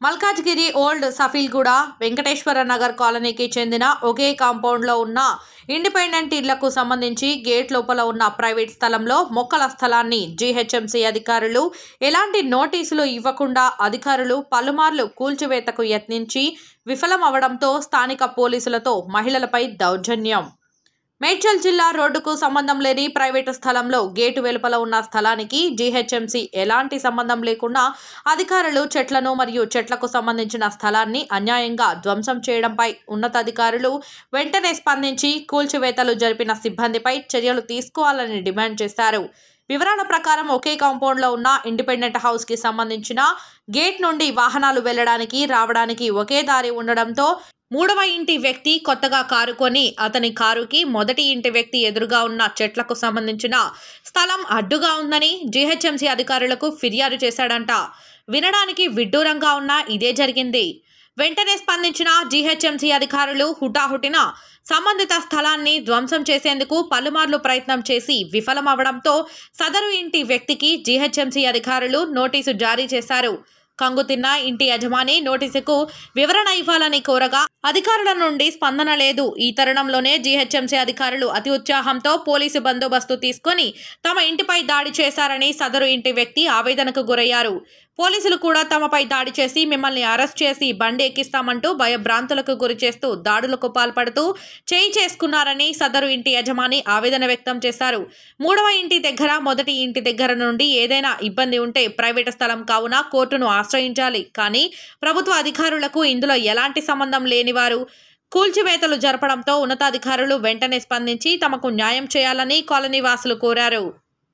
Malkajgiri old Safilguda Venkateswara Nagar కాలనీకి చెందిన ఒకే కాంపౌండ్లో ఉన్న ఇండిపెండెంట్ ఇళ్లకు సంబంధించి గేట్ లోపల ఉన్న ప్రైవేట్ స్థలంలో మొక్కల స్థలాన్ని జీహెచ్ఎంసీ అధికారులు ఎలాంటి నోటీసులు ఇవ్వకుండా అధికారులు పలుమార్లు కూల్చివేతకు యత్నించి విఫలమవడంతో స్థానిక పోలీసులతో మహిళలపై దౌర్జన్యం మేడ్చల్ జిల్లా రోడ్డుకు సంబంధం లేని ప్రైవేటు స్థలంలో గేటు వెలుపల ఉన్న స్థలానికి జీహెచ్ఎంసీ ఎలాంటి సంబంధం లేకుండా అధికారులు చెట్లను మరియు చెట్లకు సంబంధించిన స్థలాన్ని అన్యాయంగా ధ్వంసం చేయడంపై ఉన్నతాధికారులు వెంటనే స్పందించి కూల్చివేతలు జరిపిన సిబ్బందిపై చర్యలు తీసుకోవాలని డిమాండ్ చేశారు వివరాల ప్రకారం ఒకే కాంపౌండ్లో ఉన్న ఇండిపెండెంట్ హౌస్కి సంబంధించిన గేట్ నుండి వాహనాలు వెళ్ళడానికి రావడానికి ఒకే దారి ఉండడంతో మూడవ ఇంటి వ్యక్తి కొత్తగా కారు కొని అతని కారుకి మొదటి ఇంటి వ్యక్తి ఎదురుగా ఉన్న చెట్లకు సంబంధించిన స్థలం అడ్డుగా ఉందని జీహెచ్ఎంసీ అధికారులకు ఫిర్యాదు చేశాడంట వినడానికి విడ్డూరంగా ఉన్న ఇదే జరిగింది వెంటనే స్పందించిన జీహెచ్ఎంసీ అధికారులు హుటాహుటిన సంబంధిత స్థలాన్ని ధ్వంసం చేసేందుకు పలుమార్లు ప్రయత్నం చేసి విఫలమవడంతో సదరు ఇంటి వ్యక్తికి జీహెచ్ఎంసీ అధికారులు నోటీసు జారీ చేశారు కంగుతిన్న ఇంటి యజమాని నోటీసుకు వివరణ ఇవ్వాలని కోరగా అధికారుల నుండి స్పందన లేదు ఈ తరుణంలోనే జీహెచ్ఎంసీ అధికారులు అతి ఉత్సాహంతో పోలీసు బందోబస్తు తీసుకొని తమ ఇంటిపై దాడి చేశారని సదరు ఇంటి వ్యక్తి ఆవేదనకు గురయ్యారు పోలీసులు కూడా తమపై దాడి చేసి మిమ్మల్ని అరెస్ట్ చేసి బండి ఎక్కిస్తామంటూ భయభ్రాంతులకు గురి చేస్తూ దాడులకు పాల్పడుతూ చేయి చేసుకున్నారని సదరు ఇంటి యజమాని ఆవేదన వ్యక్తం చేశారు మూడవ ఇంటి దగ్గర మొదటి ఇంటి దగ్గర నుండి ఏదైనా ఇబ్బంది ఉంటే ప్రైవేటు స్థలం కావున కోర్టును ఆశ్రయించాలి కానీ ప్రభుత్వ అధికారులకు ఇందులో ఎలాంటి సంబంధం లేనివారు కూల్చివేతలు జరపడంతో ఉన్నతాధికారులు వెంటనే స్పందించి తమకు న్యాయం చేయాలని కాలనీ వాసులు కోరారు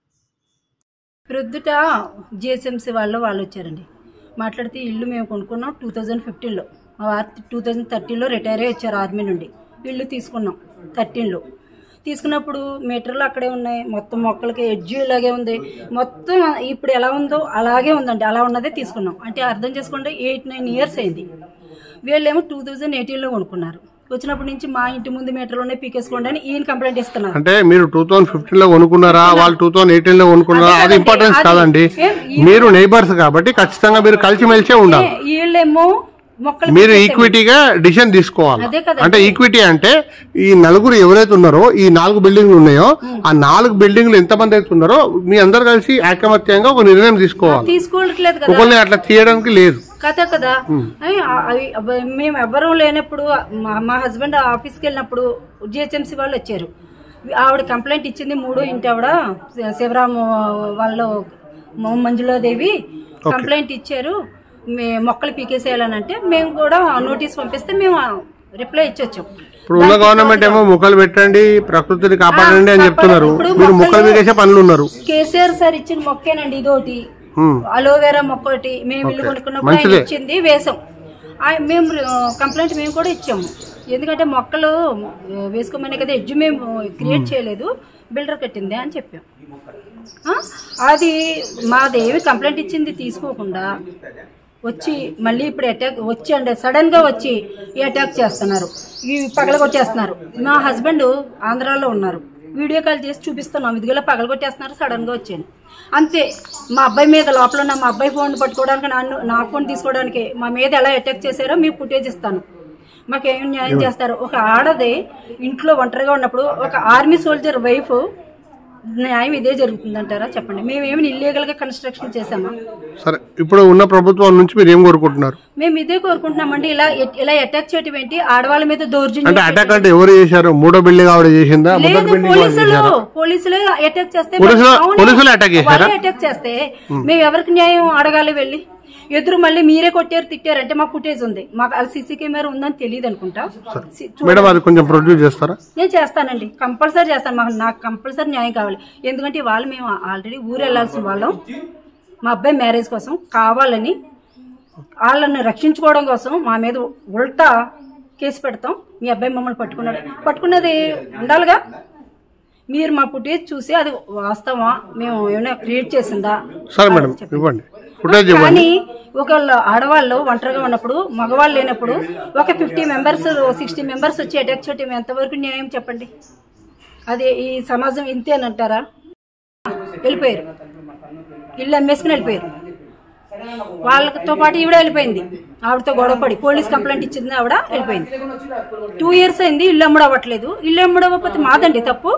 ప్రొద్దుట జిఎస్ఎంసీ వాళ్ళు వాళ్ళు వచ్చారండి మాట్లాడితే ఇల్లు మేము కొనుక్కున్నాం టూ థౌజండ్ ఫిఫ్టీన్లో మా వారు టూ థౌజండ్ థర్టీన్లో రిటైర్ అయ్యి వచ్చారు ఆర్మీ నుండి ఇల్లు తీసుకున్నాం థర్టీన్లో తీసుకున్నప్పుడు మీటర్లు అక్కడే ఉన్నాయి మొత్తం మొక్కలకి ఎడ్జ్ ఇలాగే ఉంది మొత్తం ఇప్పుడు ఎలా ఉందో అలాగే ఉందండి అలా ఉన్నదే తీసుకున్నాం అంటే అర్థం చేసుకోండి ఎయిట్ నైన్ ఇయర్స్ అయింది వీళ్ళేమో టూ థౌజండ్ ఎయిటీన్లో కొనుక్కున్నారు వచ్చినప్పటి నుంచి మా ఇంటి ముందు మీటర్లు ఉన్నాయి పీకేసుకోండి అని ఈయన కంప్లైంట్ ఇస్తున్నారు అంటే మీరు టూ థౌసండ్ ఫిఫ్టీన్ లో కొనుక్కున్నారా వాళ్ళు టూ థౌసండ్ ఎయిటీన్ లో కొనుక్కున్నారా అదే అది కదండి, ఇంపార్టెన్స్ అది- కాదండి ఏం, ఈ- మీరు నైబర్స్ కాబట్టి ఖచ్చితంగా మీరు కలిసిమెలిసే ఉండాలి వీళ్ళేమో మొక్కలు మీరు పీకేసేవాళ్ళు. ఈక్విటీగా డిసిషన్ తీసుకోవాలి అదే కదండి. అంటే ఈక్విటీ అంటే ఈ నలుగురు ఎవరైతే ఉన్నారో ఈ నాలుగు బిల్డింగ్లు ఉన్నాయో ఆ నాలుగు బిల్డింగ్లు ఎంతమంది అయితే ఉన్నారో మీ అందరు కలిసి ఐకమత్యంగా ఒక నిర్ణయం తీసుకోవాలి తీసుకోవట్లేదు కదా ఒకరిని అట్లా తీయడానికి లేదు కథ కదా అయ్ ఆ- అవి అబ్బ- మేము ఎవ్వరూ లేనప్పుడు మా మా హస్బెండ్ ఆఫీస్కి వెళ్ళినప్పుడు జిహెచ్ఎంసీ వాళ్ళు వచ్చారు ఆవిడ కంప్లైంట్ ఇచ్చింది మూడో ఇంటి ఆవిడ శివరాము వాళ్ళు మొ- మంజులాదేవి కంప్లైంట్ ఇచ్చారు మే మొక్కలు పీకేసేయాలని అంటే మేము కూడా నోటీస్ పంపిస్తే మేము రిప్లై ఇచ్చొచ్చాం ఇప్పుడు ఉన్న గవర్నమెంట్ ఏమో మొక్కలు పెట్టండి ప్రకృతిని కాపాడండి అని చెప్తున్నారు ఇప్పుడు మీరు మొక్కలు మొక్కలు- పీకేసే పనులు ఉన్నారు కేసీఆర్ సార్ ఇచ్చిన మొక్కేనండి ఇదోటి హ్మ్. అలోవెరా మొక్క ఒకటి మేము ఇల్లు కొనుక్కున్నప్పుడు ఆయన మంచిదే. ఇచ్చింది వేసాం ఆ- మేము కంప్లైంట్ మేము కూడా ఇచ్చాము ఎందుకంటే మొక్కలు ఆ, వేసుకోమనే కదా ఎడ్జ్ మేము క్రియేట్ చేయలేదు బిల్డర్ కట్టింది అని చెప్పాం ఆ? అది మాదేమి కంప్లైంట్ ఇచ్చింది తీసుకోకుండా వచ్చి మళ్ళీ ఇప్పుడు అటాక్ వచ్చి అంటే సడన్ గా వచ్చి ఈ అటాక్ చేస్తున్నారు ఈ పగలగొట్టేస్తున్నారు మా హస్బెండ్ ఆంధ్రాలో ఉన్నారు వీడియో కాల్ చేసి చూపిస్తున్నాం ఇదిగోలా పగలగొట్టేస్తున్నారు సడన్ గా వచ్చాను అంతే మా అబ్బాయి మీద లోపల ఉన్న మా అబ్బాయి ఫోన్ పట్టుకోవడానికి నన్ను నా ఫోన్ తీసుకోవడానికి మా మీద ఎలా అటాక్ చేశారో మీకు ఫుటేజ్ ఇస్తాను మాకేం న్యాయం చేస్తారు ఒక ఆడది ఇంట్లో ఒంటరిగా ఉన్నప్పుడు ఒక ఆర్మీ సోల్జర్ వైఫ్ న్యాయం ఇదే జరుగుతుందంటారా చెప్పండి మేమేమి ఇల్లీగల్ గా కన్స్ట్రక్షన్ చేసామా సరే ఇప్పుడు ఉన్న ప్రభుత్వం నుంచి మీరు ఏం కోరుకుంటున్నారు మేము ఇదే కోరుకుంటున్నామండి ఇలా ఇలా అటాక్ చేయటం ఏంటి ఆడవాళ్ళ మీద అంటే దౌర్జన్యం అటాక్ అంటే ఎవరు చేశారు మూడో బిల్డింగ్ ఆవిడ చేసిందా మొదటి లేదు బిల్డింగ్ వాళ్ళు పోలీసులు చేశారా పోలీసులే అటాక్ చేస్తే పోలీసులు- అవునే. పోలీసులు attack చేశారా? వాళ్ళే అటాక్ చేస్తే మేము ఎవరికి న్యాయం అడగాలి వెళ్ళి ఎదురు మళ్ళీ మీరే కొట్టారు తిట్టారు అంటే మా ఫుటేజ్ ఉంది మాకు అది సీసీ కెమెరా ఉందని తెలియదు అనుకుంటా సి- చూ- మేడం అది కొంచెం ప్రొడ్యూస్ చేస్తారా నేను చేస్తానండి కంపల్సరీ చేస్తాను మాకు నాకు కంపల్సరీ న్యాయం కావాలి ఎందుకంటే వాళ్ళు మేము ఆల్రెడీ ఊరు వెళ్ళాల్సిన వాళ్ళం మా అబ్బాయి మ్యారేజ్ కోసం కావాలని వాళ్ళని రక్షించుకోవడం కోసం మా మీద ఉల్టా కేసు పెడతాం మీ అబ్బాయి మమ్మల్ని పట్టుకున్నాడు పట్టుకున్నది ఉండాలిగా మీరు మా ఫుటేజ్ చూసి అది వాస్తవా మేము ఏమైనా క్రియేట్ చేసిందా సరే మేడం ఇవ్వండి ఫుటేజ్ ఇవ్వండి కానీ ఒకళ్ళు ఆడవాళ్ళు ఒంటరిగా ఉన్నప్పుడు మగవాళ్ళు లేనప్పుడు ఒక ఫిఫ్టీ మెంబర్స్ సిక్స్టీ మెంబర్స్ వచ్చి అటాక్ చేయటం ఎంతవరకు న్యాయం చెప్పండి అదే ఈ సమాజం ఇంతేనంటారా వెళ్ళిపోయారు ఇల్లు అమ్మేసుకుని వెళ్ళిపోయారు వాళ్ళతో పాటు ఈవిడ వెళ్ళిపోయింది ఆవిడతో గొడవపడి పోలీస్ కంప్లైంట్ ఇచ్చింది ఆవిడ వెళ్ళిపోయింది టూ ఇయర్స్ అయింది ఇల్లు అమ్ముడవ్వట్లేదు ఇల్లు అమ్ముడవ్వకపోతే మాదండి తప్పు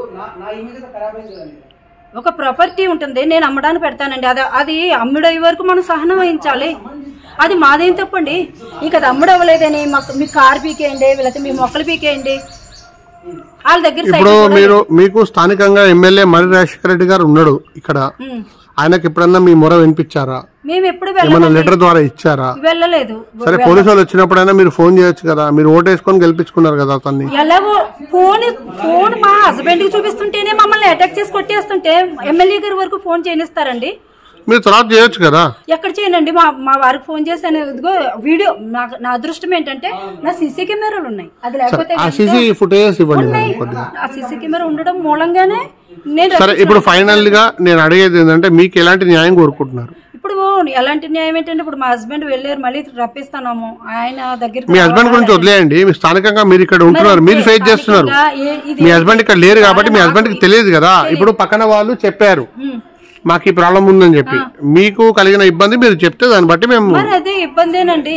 ఒక ప్రాపర్టీ ఉంటుంది నేను అమ్మడానికి పెడతానండి అది అది అమ్ముడయ్యే వరకు మనం సహనం వహించాలి అది మాదేం తప్పండి ఇంకా అది అమ్ముడవ్వలేదని మాకు మీ కార్ పీకేయండి లేకపోతే మీ మొక్కలు పీకేయండి వాళ్ళ దగ్గర ఇప్పుడు సైకిల్ కూడా- మీరు మీకు స్థానికంగా ఎమ్మెల్యే మర్రి రాజశేఖర రెడ్డి గారు ఉన్నాడు ఇక్కడ ఉమ్. ఆయనకి ఎప్పుడన్నా మీ మొర వినిపించారా మేము ఎప్పుడు ఏమన్నా వెళ్ళలేదు లెటర్ ద్వారా ఇచ్చారా వెళ్ళలేదు సరే పోలీసు వాళ్ళు వచ్చినప్పుడైనా మీరు ఫోన్ చేయొచ్చు కదా మీరు ఓటేసుకొని గెలిపించుకున్నారు కదా అతన్ని ఎలాగో ఫోన్ ఫోన్ మా హస్బెండ్ కి చూపిస్తుంటేనే మమ్మల్ని అటాక్ చేసి కొట్టేస్తుంటే ఎమ్మెల్యే గారి వరకు ఫోన్ చేయనిస్తారండి మీరు తర్వాత చేయొచ్చు కదా ఎక్కడ చేయనండి మా మా వారికి ఫోన్ చేశాను ఇదిగో వీడియో నాకు నా అదృష్టం ఏంటంటే నా సీసీ కెమెరాలు ఉన్నాయి అది లేకపోతే ఆ సీసీ ఫుటేజెస్ ఇవ్వండి ఉన్నాయి. నాకు కొద్దిగా ఆ సీసీ కెమెరా ఉండడం మూలంగానే నేను సరే ఇప్పుడు ఫైనల్ గా నేను అడిగేది ఏంటంటే మీకు ఎలాంటి న్యాయం కోరుకుంటున్నారు ఇప్పుడు ఎలాంటి న్యాయం ఏంటంటే ఇప్పుడు మా హస్బెండ్ వెళ్ళారు మళ్ళీ రప్పిస్తున్నాము ఆయన దగ్గర మీ హస్బెండ్ గురించి వదిలేయండి మీ స్థానికంగా మీరు ఇక్కడ ఉంటున్నారు మీరు ఫేస్ చేస్తున్నారు ఏ- ఇది మీ హస్బెండ్ ఇక్కడ లేరు కాబట్టి మీ హస్బెండ్ కి తెలియదు కదా ఇప్పుడు పక్కన వాళ్ళు చెప్పారు ఉమ్. మాకు ఈ ప్రాబ్లం ఉందని చెప్పి మీకు కలిగిన ఇబ్బంది మీరు చెప్తే దాన్ని బట్టి మేము మరి అదే ఇబ్బందేనండి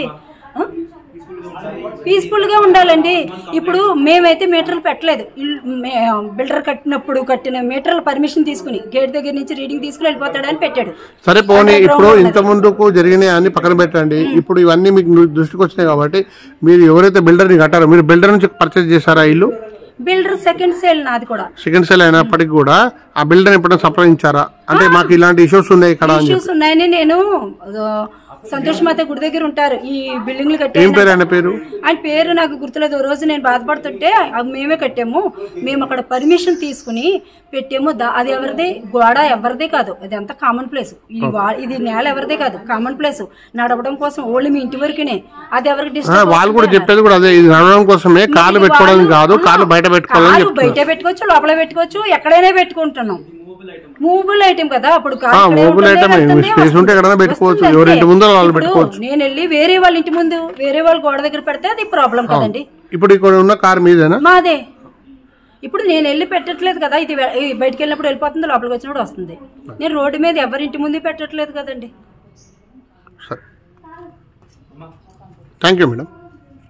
పీస్ఫుల్ గా ఉండాలండి ఇప్పుడు మేమైతే మీటర్లు పెట్టలేదు ఇల్లు- మే- బిల్డర్ కట్టినప్పుడు కట్టిన మీటర్ల పర్మిషన్ తీసుకుని గేట్ దగ్గర నుంచి రీడింగ్ తీసుకుని వెళ్ళిపోతాడని పెట్టాడు సరే పోనీ ఇప్పుడు ఇంత ముందుకు జరిగినాయి అన్ని పక్కన పెట్టండి ఇప్పుడు ఇవన్నీ మీకు ను- దృష్టికి వచ్చినాయి కాబట్టి మీరు ఎవరైతే బిల్డర్ ని కట్టారో మీరు బిల్డర్ నుంచి పర్చేజ్ చేశారా ఇల్లు బిల్డర్ సెకండ్ సేల్ నాది కూడా సెకండ్ సెల్ అయినప్పటికీ కూడా ఆ బిల్డర్ ఎప్పుడైనా సంప్రదించారా అంటే మాకు ఇలాంటి ఇష్యూస్ ఉన్నాయి ఇక్కడ అని చెప్పి ఇష్యూస్ ఉన్నాయని నేను ఆ, సంతోష్ మాత గుడి దగ్గర ఉంటారు ఈ బిల్డింగ్లు కట్టి ఏం పేరు ఆయన పేరు ఆయన పేరు నాకు గుర్తులేదు ఓ రోజు నేను బాధపడుతుంటే అవి మేమే కట్టాము మేము అక్కడ పర్మిషన్ తీసుకుని పెట్టాము దా- అది ఎవరిది గోడ ఎవరిదే కాదు అది అంతా కామన్ ప్లేస్ ఈ వా- ఇది నేల ఎవరిదే కాదు కామన్ ప్లేస్ నడవడం కోసం ఓన్లీ మీ ఇంటి వరకునే అది ఎవరికి ఆ, డిస్టర్బ్ వాళ్ళు కూడా చెప్పేది కూడా అదే ఇది నడవడం కోసమే కార్లు పెట్టుకోవడానికి కాదు కార్లు బయట పెట్టుకోవాలని కారు చెప్తున్నారు బయట పెట్టుకోవచ్చు లోపల పెట్టుకోవచ్చు ఎక్కడైనా పెట్టుకుంటున్నాం మూవబుల్ ఐటమ్ కదా అప్పుడు కారు ఆ, ఇక్కడే mobile ఉంటుంది, item ఏ. వెళ్తుంది, space ఉంటే ఎక్కడైనా వస్తుంది, పెట్టుకోవచ్చు. వస్తుంది ఎవరి ఇంటి అంతే. ముందర వాళ్ళు ఇప్పుడు పెట్టుకోవచ్చు. నేను వెళ్ళి వేరే వాళ్ళ ఇంటి ముందు వేరే వాళ్ళ గోడ దగ్గర పెడితే అది ప్రాబ్లం కదండి ఇప్పుడు ఇక్కడ ఉన్న కార్ మీదేనా మాదే ఇప్పుడు నేను వెళ్ళి పెట్టట్లేదు కదా ఇది వె- ఈ బయటికి వెళ్ళినప్పుడు వెళ్ళిపోతుంది లోపలికి వచ్చినప్పుడు వస్తుంది నేను రోడ్డు మీద ఎవరి ఇంటి ముందు పెట్టట్లేదు కదండి సరే థ్యాంక్ యూ మేడం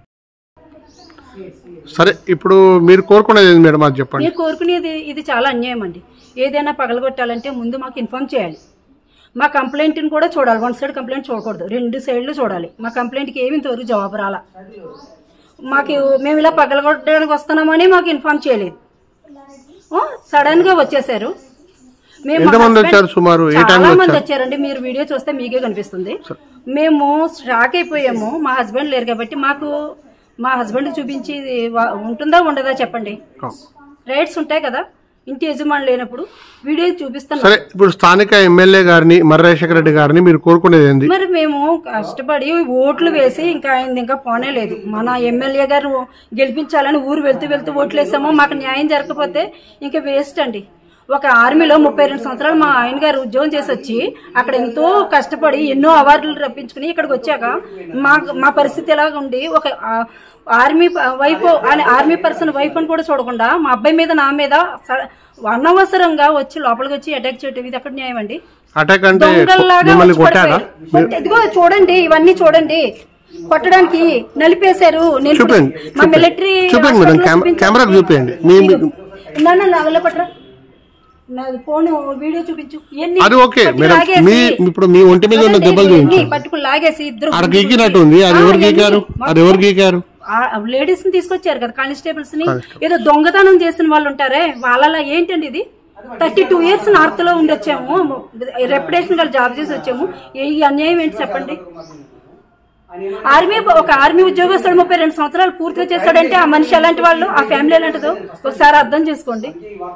సరే ఇప్పుడు మీరు కోరుకునేది ఏంది మేడం అది చెప్పండి నేను కోరుకునేది ఇది చాలా అన్యాయం అండి ఏదైనా పగలగొట్టాలంటే ముందు మాకు ఇన్ఫామ్ చేయాలి మా కంప్లైంట్ని కూడా చూడాలి వన్ సైడ్ కంప్లైంట్ చూడకూడదు రెండు సైడ్లు చూడాలి మా కంప్లైంట్కి ఏమి ఇంతవరకు జవాబు రాలా మాకు మేము ఇలా పగలగొట్టడానికి వస్తున్నామని మాకు ఇన్ఫామ్ చేయలేదు ఓ, సడన్ గా వచ్చేసారు మేము మా ఎంతమంది husband- వచ్చారు సుమారు? ఏ చాలా టైంలో మంది వచ్చారండి మీరు వీడియో చూస్తే మీకే కనిపిస్తుంది మేము షాక్ అయిపోయాము మా హస్బెండ్ లేరు కాబట్టి మాకు మా హస్బెండ్ చూపించి ఇది వా- ఉంటుందా ఉండదా చెప్పండి రైట్స్ ఉంటాయి కదా ఇంటి యజమాని లేనప్పుడు వీడియో చూపిస్తున్నాం సరే ఇప్పుడు స్థానిక ఎమ్మెల్యే గారిని మర్రాజశేఖర రెడ్డి గారిని మీరు కోరుకునేది ఏంది మరి మేము కష్టపడి ఓట్లు వేసి ఇంకా ఆయన ఇంకా పోనే లేదు మన ఎమ్మెల్యే గారు గెలిపించాలని ఊరు వెళ్తూ వెళ్తూ ఓట్లు వేసాము మాకు న్యాయం జరగకపోతే ఇంకా వేస్ట్ అండి ఒక ఆర్మీలో ముప్పై రెండు సంవత్సరాలు మా ఆయన గారు ఉద్యోగం చేసి వచ్చి అక్కడ ఎంతో కష్టపడి ఎన్నో అవార్డులు రప్పించుకుని ఇక్కడికి వచ్చాక మా మా పరిస్థితి ఎలాగ ఉండి ఒక ఆ, ఆర్మీ వైఫ్ అని ఆర్మీ పర్సన్ వైఫ్ అని కూడా చూడకుండా మా అబ్బాయి మీద నా మీద స- అనవసరంగా వచ్చి లోపలికి వచ్చి అటాక్ చేయటం ఇది ఎక్కడ న్యాయం అండి అటాక్ అంటే దొంగల్లాగా మిమ్మల్ని వచ్చి కొట్టారా పడిపోయారు. కొట్ట- ఇదిగో చూడండి ఇవన్నీ చూడండి కొట్టడానికి నలిపేశారు నేను ఇప్పుడు చూపండి మా మిలిటరీ చూపండి మేడం కెమె- కెమెరాకు చూపించండి మీ మీ- నాన్న నగల పట్రా నాది ఫోన్ వీడియో చూపించు ఎన్ని అది ఓకే పట్టుకు మేడం లాగేసి- మీ ఇప్పుడు మీ ఒంటి మీద ఉన్న దెబ్బలు ఎన్ని చూపించండి పట్టుకు లాగేసి ఇద్దరు అక్కడ గీకినట్టు ఉంది అది ఎవరు గీకారు అది ఎవరు గీకారు లేడీస్ ని తీసుకొచ్చారు కదా కానిస్టేబుల్స్ ని ఏదో దొంగతనం చేసిన వాళ్ళు ఉంటారే వాళ్ళలా ఏంటండి ఇది థర్టీ టూ ఇయర్స్ నార్త్ లో ఉండొచ్చాము రెప్యుటేషన్ గల జాబ్ చేసి వచ్చాము ఏ- ఈ అన్యాయం ఏంటి చెప్పండి ఆర్మీ ఒక ఆర్మీ ఉద్యోగస్తుడు ముప్పై రెండు సంవత్సరాలు పూర్తిగా చేస్తాడంటే ఆ మనిషి ఎలాంటి వాళ్ళు ఆ ఫ్యామిలీ ఎలాంటిదో ఒకసారి అర్థం చేసుకోండి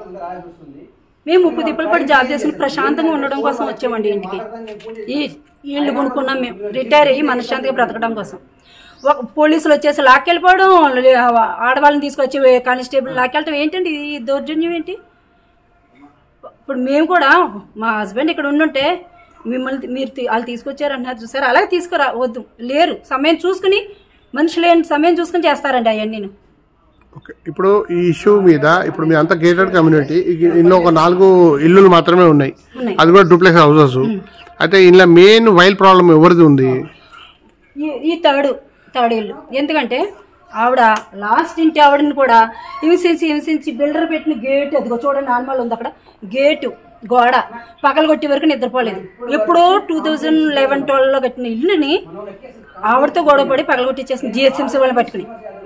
మేము ముప్పు తిప్పలు పడి జాబ్ చేసుకుని ప్రశాంతంగా ఉండడం కోసం వచ్చామండి ఇంటికి ఈ ఇల్లు కొనుక్కున్నాం మేము రిటైర్ అయ్యి మనశ్శాంతిగా బ్రతకడం కోసం ఒక పోలీసులు వచ్చేసి లాక్కెళ్ళిపోవడం లే- ఆడవాళ్ళని తీసుకొచ్చి కానిస్టేబుల్ లాక్కెళ్ళటం ఏంటండి ఈ దౌర్జన్యం ఏంటి ఇప్పుడు మేము కూడా మా హస్బెండ్ ఇక్కడ ఉండుంటే మిమ్మల్ని మీరు తీ- వాళ్ళు తీసుకొచ్చారు అంటున్నారు చూసారు అలాగే తీసుకురా వద్దు లేరు సమయం చూసుకుని మనిషి లేని సమయం చూసుకుని చేస్తారండి అవన్నీ ఓకే ఇప్పుడు ఈ ఇష్యూ మీద ఇప్పుడు మీ అంతా గేటెడ్ కమ్యూనిటీ ఇందులో ఒక నాలుగు ఇల్లులు మాత్రమే ఉన్నాయి ఉన్నాయి. అది కూడా డూప్లెక్స్ హౌసెస్ అయితే ఇందులో మెయిన్ వైల్ ప్రాబ్లం ఎవరిది ఉంది ఈ ఈ తాడు తాడేళ్ళు ఎందుకంటే ఆవిడ లాస్ట్ ఇంటి ఆవిడని కూడా హింసించి హింసించి బిల్డర్ పెట్టిన గేట్ అదిగో చూడండి నార్మల్ ఉంది అక్కడ గేటు గోడ పగలగొట్టే వరకు నిద్రపోలేదు ఎప్పుడో టూ థౌజండ్ లెవెన్ ట్వెల్వ్లో కట్టిన ఇల్లుని ఆవిడతో గొడవపడి పగలగొట్టించేసింది జిహెచ్ఎంసీ వాళ్ళని పట్టుకుని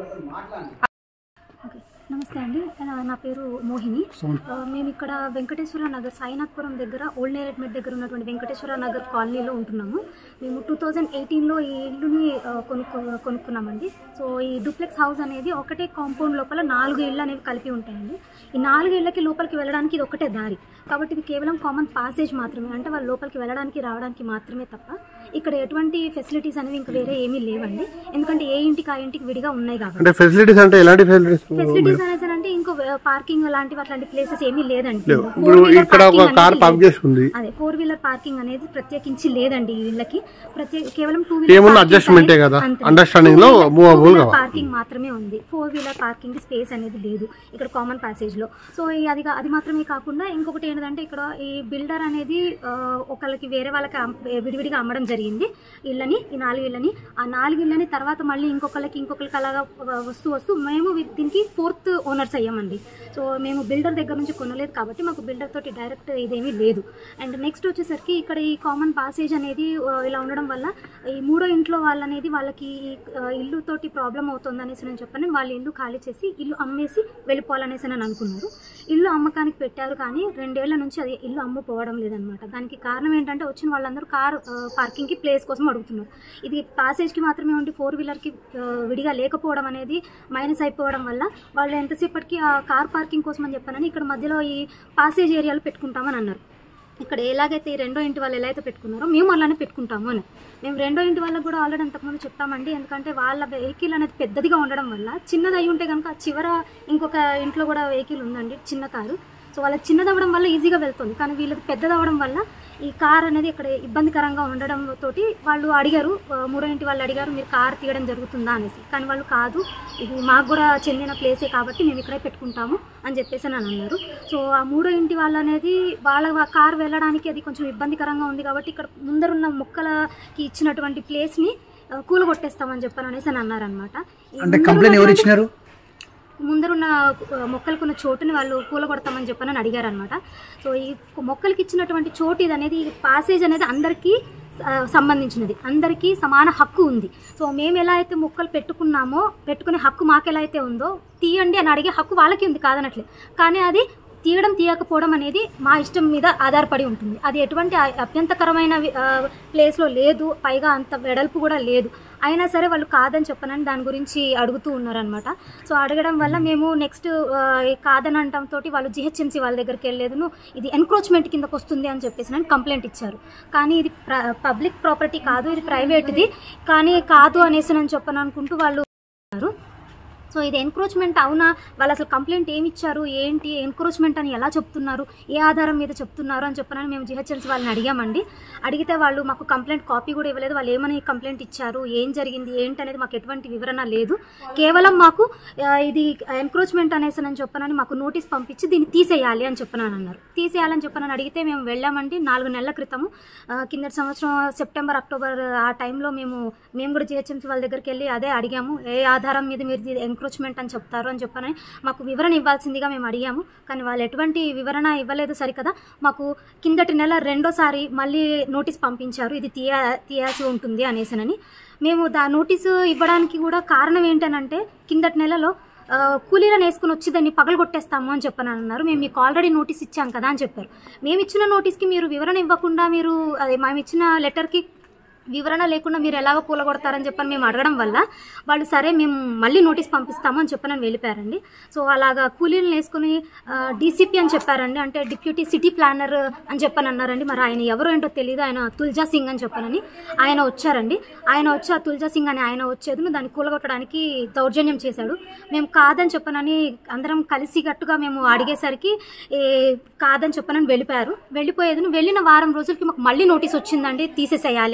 ఓకే. నమస్తే అండి నా- నా పేరు మోహిని ఆ, మేము ఇక్కడ వెంకటేశ్వర నగర్ సాయినాథ్పురం దగ్గర ఓల్డ్ నేరెడ్మెట్ దగ్గర ఉన్నటువంటి వెంకటేశ్వర నగర్ కాలనీలో ఉంటున్నాము మేము టూ థౌజండ్ ఎయిటీన్లో ఈ ఇల్లుని ఆ, కొనుక్కో కొనుక్కున్నామండి సో ఈ డూప్లెక్స్ హౌస్ అనేది ఒకటే కాంపౌండ్ లోపల నాలుగు ఇళ్ళు అనేవి కలిపి ఉంటాయండి ఈ నాలుగు ఇళ్ళకి లోపలికి వెళ్ళడానికి ఇది ఒకటే దారి కాబట్టి ఇది కేవలం కామన్ పాసేజ్ మాత్రమే అంటే వాళ్ళు లోపలికి వెళ్ళడానికి రావడానికి మాత్రమే తప్ప ఇక్కడ ఎటువంటి ఫెసిలిటీస్ అనేవి ఇంకా వేరే ఏమీ లేవండి ఎందుకంటే ఏ ఇంటికి ఆ ఇంటికి విడిగా ఉన్నాయి కాబట్టి అంటే ఫెసిలిటీస్ అంటే ఎలాంటి ఫెసిలిటీస్ ఫెసిలిటీస్ అనేది అంటే ఇంకో పార్కింగ్ అలాంటివి అట్లాంటి ప్లేసెస్ ఏమీ లేదండి లేవు Four ఇప్పుడు wheeler ఇక్కడ ఒక parking కార్ అనేది పార్క్ లేదు. చేసి ఉంది అదే ఫోర్ వీలర్ పార్కింగ్ అనేది ప్రత్యేకించి లేదండి ఈ ఇళ్ళకి ప్రత్యేక కేవలం టూ ఏమున్నా adjustment ఏ కదా. Understanding లో movable కావాలి. పార్కింగ్ మాత్రమే ఉంది ఫోర్ వీలర్ పార్కింగ్ స్పేస్ అనేది లేదు ఇక్కడ కామన్ ప్యాసేజ్ లో సో ఈ- అది కా- అది మాత్రమే కాకుండా ఇంకొకటి ఏంటంటే ఇక్కడ ఈ బిల్డర్ అనేది ఆ, ఒకళ్ళకి వేరే వాళ్ళకి అమ్- విడివిడిగా అమ్మడం జరిగింది ఇళ్ళని ఈ నాలుగు ఇళ్ళని ఆ నాలుగు ఇళ్ళని తర్వాత మళ్ళీ ఇంకొకళ్ళకి ఇంకొకరికి అలాగా వస్తూ వస్తూ మేము వి- దీనికి ఫోర్త్ ఓనర్స్ అయ్యామండి సో మేము బిల్డర్ దగ్గర నుంచి కొనలేదు కాబట్టి మాకు బిల్డర్ తోటి డైరెక్ట్ ఇదేమీ లేదు అండ్ నెక్స్ట్ వచ్చేసరికి ఇక్కడ ఈ కామన్ పాసేజ్ అనేది ఆ, ఇలా ఉండడం వల్ల ఈ మూడో ఇంట్లో వాళ్ళనేది వాళ్ళకి ఆ, ఇల్లు తోటి ప్రాబ్లం అవుతుంది అనేసి నేను చెప్పాను వాళ్ళ ఇల్లు ఖాళీ చేసి ఇల్లు అమ్మేసి వెళ్ళిపోవాలనేసి అని అనుకున్నారు ఇల్లు అమ్మకానికి పెట్టారు కానీ రెండేళ్ల నుంచి అది ఇల్లు అమ్ముపోవడం లేదనమాట దానికి కారణం ఏంటంటే వచ్చిన వాళ్ళందరూ కార్ పార్కింగ్కి ప్లేస్ కోసం అడుగుతున్నారు ఇది పాసేజ్కి మాత్రమే ఉండి ఫోర్ వీలర్కి విడిగా లేకపోవడం అనేది మైనస్ అయిపోవడం వల్ల వాళ్ళు ఎంతసేపటికి ఆ కార్ పార్కింగ్ కోసం అని చెప్పానని ఇక్కడ మధ్యలో ఈ పాసేజ్ ఏరియాలో పెట్టుకుంటామని అన్నారు ఇక్కడ ఎలాగైతే ఈ రెండో ఇంటి వాళ్ళు ఎలా అయితే పెట్టుకున్నారో మేము అలానే పెట్టుకుంటాము అని మేము రెండో ఇంటి వాళ్ళకి కూడా ఆల్రెడీ అంతకుముందు చెప్తామండి ఎందుకంటే వాళ్ళ వెహికల్ అనేది పెద్దదిగా ఉండడం వల్ల చిన్నది అయి ఉంటే కనుక చివర ఇంకొక ఇంట్లో కూడా వెహికల్ ఉందండి చిన్న కారు సో వాళ్ళకి చిన్నది అవ్వడం వల్ల ఈజీగా వెళ్తుంది కానీ వీళ్ళది పెద్దది అవ్వడం వల్ల ఈ కార్ అనేది ఇక్కడ ఇబ్బందికరంగా ఉండడం తోటి వాళ్ళు అడిగారు ఆ, మూడో ఇంటి వాళ్ళు అడిగారు మీరు కార్ తీయడం జరుగుతుందా అనేసి కానీ వాళ్ళు కాదు ఇది మాకు కూడా చెందిన ప్లేసే కాబట్టి మేము ఇక్కడే పెట్టుకుంటాము అని చెప్పేసి అని అన్నారు సో ఆ మూడో ఇంటి వాళ్ళు అనేది వాళ్ళ కార్ వెళ్ళడానికి అది కొంచెం ఇబ్బందికరంగా ఉంది కాబట్టి ఇక్కడ ముందరున్న మొక్కలకి ఇచ్చినటువంటి ప్లేస్ని కూలగొట్టేస్తామని చెప్పాను అనేసి అని అన్నారనమాట అంటే కంప్లైంట్ ఎవరు ఇచ్చినారు ముందరున్న ఆ, మొక్కలకున్న చోటుని వాళ్ళు కూలగొడతామని చెప్పని అడిగారు అనమాట సో ఈ మొక్కలకి ఇచ్చినటువంటి చోటు ఇది అనేది ఈ పాసేజ్ అనేది అందరికీ ఆ, సంబంధించినది అందరికీ సమాన హక్కు ఉంది సో మేము ఎలా అయితే మొక్కలు పెట్టుకున్నామో పెట్టుకునే హక్కు మాకు ఎలా అయితే ఉందో తీయండి అని అడిగే హక్కు వాళ్ళకి ఉంది కాదనట్లే కానీ అది తీయడం తీయకపోవడం అనేది మా ఇష్టం మీద ఆధారపడి ఉంటుంది అది ఎటువంటి అ- అభ్యంతకరమైన వి- ఆ, ప్లేస్లో లేదు పైగా అంత వెడల్పు కూడా లేదు అయినా సరే వాళ్ళు కాదని చెప్పనని దాని గురించి అడుగుతూ ఉన్నారనమాట సో అడగడం వల్ల మేము నెక్స్ట్ కాదని అనటంతో వాళ్ళు జిహెచ్ఎంసీ వాళ్ళ దగ్గరికి వెళ్ళలేదును ఇది ఎన్క్రోచ్మెంట్ కిందకు వస్తుంది అని చెప్పేసి అని కంప్లైంట్ ఇచ్చారు కానీ ఇది పబ్లిక్ ప్రాపర్టీ కాదు ఇది ప్రైవేట్ది కానీ కాదు అనేసి అని చెప్పని అనుకుంటూ వాళ్ళు అన్నారు. సో ఇది ఎన్క్రోచ్మెంట్ అవునా వాళ్ళు అసలు కంప్లైంట్ ఏమి ఇచ్చారు ఏంటి ఎన్క్రోచ్మెంట్ అని ఎలా చెప్తున్నారు ఏ ఆధారం మీద చెప్తున్నారు అని చెప్పనని మేము జిహెచ్ఎల్సీ వాళ్ళని అడిగామండి అడిగితే వాళ్ళు మాకు కంప్లైంట్ కాపీ కూడా ఇవ్వలేదు వాళ్ళు ఏమని కంప్లైంట్ ఇచ్చారు ఏం జరిగింది ఏంటి అనేది మాకు ఎటువంటి వివరణ లేదు కేవలం మాకు ఆ, ఇది ఎన్క్రోచ్మెంట్ అనేసి అని చెప్పనని మాకు నోటీస్ పంపించి దీన్ని తీసేయాలి అని చెప్పనని అన్నారు తీసేయాలని చెప్పనని అడిగితే మేము వెళ్ళామండి నాలుగు నెలల క్రితము ఆ, కిందటి సంవత్సరం సెప్టెంబర్ అక్టోబర్ ఆ టైంలో మేము మేము కూడా జిహెచ్ఎంసీ వాళ్ళ దగ్గరికి వెళ్ళి అదే అడిగాము ఏ ఆధారం మీద మీరు ఇది ఎంక్రోచ్మెంట్ అని చెప్తారు అని చెప్పని మాకు వివరణ ఇవ్వాల్సిందిగా మేము అడిగాము కానీ వాళ్ళు ఎటువంటి వివరణ ఇవ్వలేదు సరికదా మాకు కిందటి నెల రెండోసారి మళ్ళీ నోటీస్ పంపించారు ఇది తీయ తీయాల్సి ఉంటుంది అనేసనని మేము దా నోటీసు ఇవ్వడానికి కూడా కారణం ఏంటనంటే కిందటి నెలలో ఆ, కూలీలను వేసుకుని వచ్చి దాన్ని పగలగొట్టేస్తాము అని చెప్పని అన్నారు మేము మీకు ఆల్రెడీ నోటీస్ ఇచ్చాం కదా అని చెప్పారు మేము ఇచ్చిన నోటీస్కి మీరు వివరణ ఇవ్వకుండా మీరు అదే మేము ఇచ్చిన లెటర్కి వివరణ లేకుండా మీరు ఎలాగో కూలగొడతారని చెప్పని మేము అడగడం వల్ల వాళ్ళు సరే మేము మళ్ళీ నోటీస్ పంపిస్తాము అని చెప్పని వెళ్ళిపోయారండి సో అలాగా కూలీలను వేసుకుని డీసీపీ అని చెప్పారండి అంటే డిప్యూటీ సిటీ ప్లానర్ అని చెప్పని అన్నారండి మరి ఆయన ఎవరు ఏంటో తెలియదు ఆయన తుల్జా సింగ్ అని చెప్పనని ఆయన వచ్చారండి ఆయన వచ్చి ఆ తుల్జా సింగ్ అని ఆయన వచ్చేది దాన్ని కూలగొట్టడానికి దౌర్జన్యం చేశాడు మేము కాదని చెప్పనని అందరం కలిసి గట్టుగా మేము అడిగేసరికి ఏ, కాదని చెప్పనని వెళ్ళిపోయారు వెళ్ళిపోయేది వెళ్ళిన వారం రోజులకి మాకు మళ్ళీ నోటీస్ వచ్చిందండి తీసేసేయాలి అని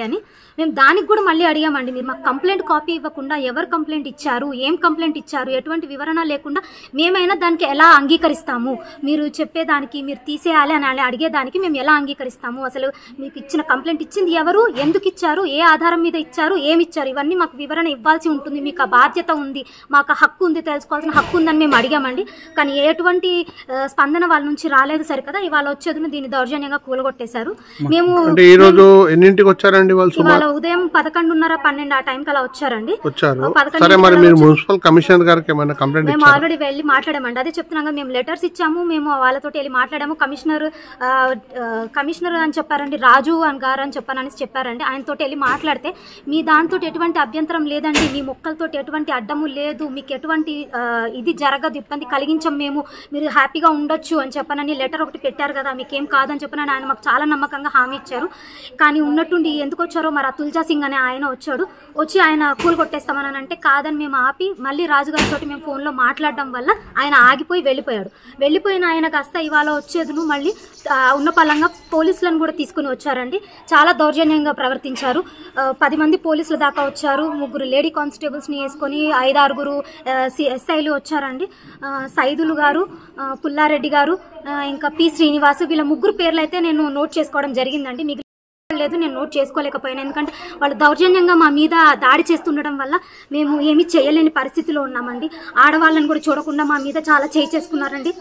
మేము దానికి కూడా మళ్ళీ అడిగామండి మీరు మాకు కంప్లైంట్ కాపీ ఇవ్వకుండా ఎవరు కంప్లైంట్ ఇచ్చారు ఏం కంప్లైంట్ ఇచ్చారు ఎటువంటి వివరణ లేకుండా మేమైనా దానికి ఎలా అంగీకరిస్తాము మీరు చెప్పేదానికి మీరు తీసేయాలి అని అలా అడిగేదానికి మేము ఎలా అంగీకరిస్తాము అసలు మీకు ఇచ్చిన కంప్లైంట్ ఇచ్చింది ఎవరు ఎందుకు ఇచ్చారు ఏ ఆధారం మీద ఇచ్చారు ఏమి ఇచ్చారు ఇవన్నీ మాకు వివరణ ఇవ్వాల్సి ఉంటుంది మీకు ఆ బాధ్యత ఉంది మాకు ఆ హక్కు ఉంది తెలుసుకోవాల్సిన హక్కు ఉందని మేము అడిగామండి కానీ ఎటువంటి ఆ, స్పందన వాళ్ళ నుంచి రాలేదు సరికదా ఇవాళ వచ్చేది దీన్ని దౌర్జన్యంగా కూలగొట్టేశారు మేము అంటే ఈ రోజు ఎన్నింటికి వచ్చారండి వాళ్ళు సుమారు ఇవాళ ఉదయం పదకొండున్నర పన్నెండు ఆ టైంకి అలా వచ్చారండి వచ్చారు పదకొండు సరే మరి గంటల మీరు వచ్చి- మున్సిపల్ కమిషనర్ గారికి ఏమైనా కంప్లైంట్ మేము ఇచ్చారు ఆల్రెడీ వెళ్ళి మాట్లాడామండి అదే చెప్తున్నాం కదా మేము లెటర్స్ ఇచ్చాము మేము వాళ్ళతో వెళ్ళి మాట్లాడాము కమిషనర్ ఆ, ఆ, కమిషనర్ అని చెప్పారండి రాజు అని గారు అని చెప్పానని చెప్పారండి ఆయనతో వెళ్ళి మాట్లాడితే మీ దాంతో ఎటువంటి అభ్యంతరం లేదండి మీ మొక్కలతో ఎటువంటి అడ్డము లేదు మీకు ఎటువంటి ఆ, ఇది జరగదు ఇబ్బంది కలిగించం మేము మీరు హ్యాపీగా ఉండొచ్చు అని చెప్పనని లెటర్ ఒకటి పెట్టారు కదా మీకేం కాదని చెప్పనని ఆయన మాకు చాలా నమ్మకంగా హామీ ఇచ్చారు కానీ ఉన్నట్టుండి ఎందుకు వచ్చారో మరి ఆ తుల్జా సింగ్ అనే ఆయన వచ్చాడు వచ్చి ఆయన కూల్ కొట్టేస్తామని అంటే కాదని మేము ఆపి మళ్ళీ రాజుగారితో మేము ఫోన్లో మాట్లాడడం వల్ల ఆయన ఆగిపోయి వెళ్ళిపోయాడు వెళ్ళిపోయిన ఆయన కాస్త ఇవాళ వచ్చేదును మళ్ళీ ఆ, ఉన్న పలంగా పోలీసులను కూడా తీసుకుని వచ్చారండి చాలా దౌర్జన్యంగా ప్రవర్తించారు ఆ, పది మంది పోలీసులు దాకా వచ్చారు ముగ్గురు లేడీ కానిస్టేబుల్స్ని వేసుకొని ఐదారుగురు ఎస్ఐలు వచ్చారండి ఆ, సైదులు గారు ఆ, పుల్లారెడ్డి గారు ఆ, ఇంకా పి శ్రీనివాసు వీళ్ళ ముగ్గురు పేర్లు అయితే నేను నోట్ చేసుకోవడం జరిగిందండి మిగిలిన లేదు నేను నోట్ చేసుకోలేకపోయాను ఎందుకంటే వాళ్ళు దౌర్జన్యంగా మా మీద దాడి చేస్తుండడం వల్ల మేము ఏమీ చేయలేని పరిస్థితిలో ఉన్నామండి ఆడవాళ్ళని కూడా చూడకుండా మా మీద చాలా చేయి చేసుకున్నారండి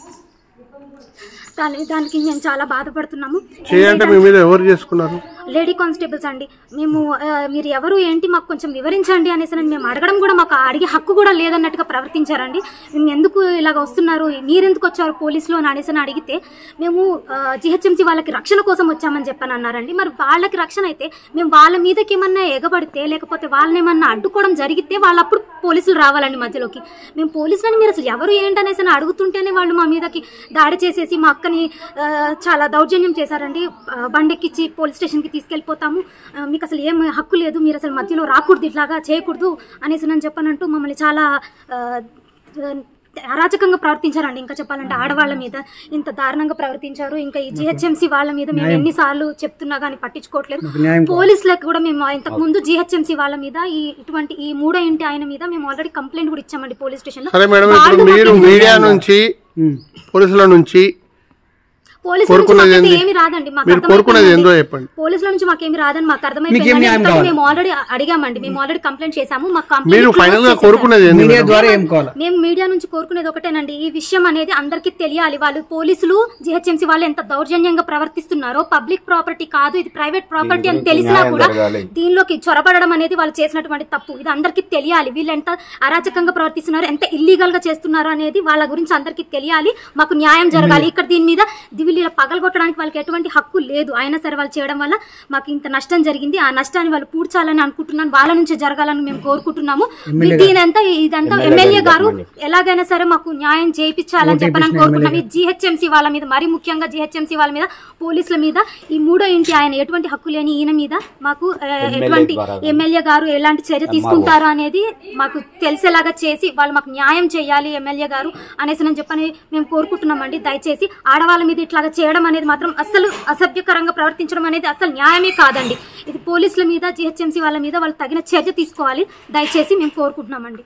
దాని దానికి మేము చాలా బాధపడుతున్నాము చేయంటే మీ మీద ఎవరు చేసుకున్నారు లేడీ కానిస్టేబుల్స్ అండి మేము ఆ, మీరు ఎవరు ఏంటి మాకు కొంచెం వివరించండి అనేసి అని మేము అడగడం కూడా మాకు అడిగే హక్కు కూడా లేదన్నట్టుగా ప్రవర్తించారండి మేము ఎందుకు ఇలాగ వస్తున్నారు మీరెందుకు వచ్చారు పోలీసులు అని అనేసి అని అడిగితే మేము జిహెచ్ఎంసీ వాళ్ళకి రక్షణ కోసం వచ్చామని చెప్పని అన్నారండి మరి వాళ్ళకి రక్షణ అయితే మేము వాళ్ళ మీదకి ఏమన్నా ఎగబడితే లేకపోతే వాళ్ళని ఏమన్నా అడ్డుకోవడం జరిగితే వాళ్ళప్పుడు పోలీసులు రావాలండి మధ్యలోకి మేము పోలీసులని మీరు అసలు ఎవరు ఏంటనేసి అని అడుగుతుంటేనే వాళ్ళు మా మీదకి దాడి చేసేసి మా అక్కని ఆ, చాలా దౌర్జన్యం చేశారండి ఆ, బండెక్కిచ్చి పోలీస్ స్టేషన్కి తీసుకెళ్ళిపోతాము ఆ, మీకు అసలు ఏం హక్కు లేదు మీరు అసలు మధ్యలో రాకూడదు ఇట్లాగా చేయకూడదు అనేసి నేను చెప్పనంటూ మమ్మల్ని చాలా ఆ, అరాచకంగా ప్రవర్తించారండి ఇంకా చెప్పాలంటే ఆడవాళ్ళ మీద ఇంత దారుణంగా ప్రవర్తించారు ఇంకా ఈ జిహెచ్ఎంసీ వాళ్ళ మీద మేము ఎన్నిసార్లు చెప్తున్నా కానీ పట్టించుకోవట్లేదు న్యాయం పోలీసులకు కూడా మేము ఇంతకు ముందు జిహెచ్ఎంసీ వాళ్ళ మీద ఈ ఇటువంటి ఈ మూడో ఇంటి ఆయన మీద మేము ఆల్రెడీ కంప్లైంట్ కూడా ఇచ్చామండి పోలీస్ స్టేషన్ లో సరే మేడం వాళ్ళు ఇప్పుడు మీరు మాకు మీడియా నుంచి ఉమ్. పోలీసుల నుంచి పోలీసుల నుంచి కోరుకున్నది మాకైతే ఏంది? ఏమీ రాదండి మాకు మీరు కోరుకున్నది అర్థమైపోయింది. ఏందో చెప్పండి పోలీసుల నుంచి మాకేమి రాదని మాకు మీకేం అర్థమైపోయింది న్యాయం ఎందుకంటే కావాలి? మేము ఆల్రెడీ అడిగామండి మేము ఆల్రెడీ కంప్లైంట్ చేశాము మాకు మీరు కంప్లైంట్ ఫైనల్ గా close కోరుకున్నది ఏంది మీడియా మేడం? ద్వారా ఏం కావాలి మేము మీడియా నుంచి కోరుకునేది ఒకటేనండి ఈ విషయం అనేది అందరికీ తెలియాలి వాళ్ళు పోలీసులు జిహెచ్ఎంసీ వాళ్ళు ఎంత దౌర్జన్యంగా ప్రవర్తిస్తున్నారో పబ్లిక్ ప్రాపర్టీ కాదు ఇది ప్రైవేట్ ప్రాపర్టీ అని తెలిసినా కూడా దీనిలోకి చొరబడడం అనేది వాళ్ళు చేసినటువంటి తప్పు ఇది అందరికీ తెలియాలి వీళ్ళు ఎంత అరాచకంగా ప్రవర్తిస్తున్నారు ఎంత ఇల్లీగల్ గా చేస్తున్నారు అనేది వాళ్ళ గురించి అందరికీ తెలియాలి మాకు న్యాయం జరగాలి ఇక్కడ దీని మీద వీళ్ళు పగలగొట్టడానికి వాళ్ళకి ఎటువంటి హక్కు లేదు అయినా సరే వాళ్ళు చేయడం వల్ల మాకు ఇంత నష్టం జరిగింది ఆ నష్టాన్ని వాళ్ళు పూడ్చాలని అనుకుంటున్నాను వాళ్ళ నుంచి జరగాలని మేము కోరుకుంటున్నాము దీనంతా ఇదంతా ఎమ్మెల్యే గారు ఎలాగైనా సరే మాకు న్యాయం చేయించాలని చెప్పని కోరుకున్నాం ఈ జిహెచ్ఎంసీ వాళ్ళ మీద మరీ ముఖ్యంగా జిహెచ్ఎంసీ వాళ్ళ మీద పోలీసుల మీద ఈ మూడో ఇంటి ఆయన ఎటువంటి హక్కు లేని ఈయన మీద మాకు ఆ, ఎటువంటి ఎమ్మెల్యే గారు ఎలాంటి చర్య తీసుకుంటారు అనేది మాకు తెలిసేలాగా చేసి వాళ్ళు మాకు న్యాయం చేయాలి ఎమ్మెల్యే గారు అనేసి నేను చెప్పని మేము కోరుకుంటున్నామండి దయచేసి ఆడవాళ్ళ మీద ఇట్లాగా చేయడం అనేది మాత్రం అస్సలు అసభ్యకరంగా ప్రవర్తించడం అనేది అసలు న్యాయమే కాదండి ఇది పోలీసుల మీద జిహెచ్ఎంసీ వాళ్ళ మీద వాళ్ళు తగిన చర్య తీసుకోవాలి దయచేసి మేము కోరుకుంటున్నామండి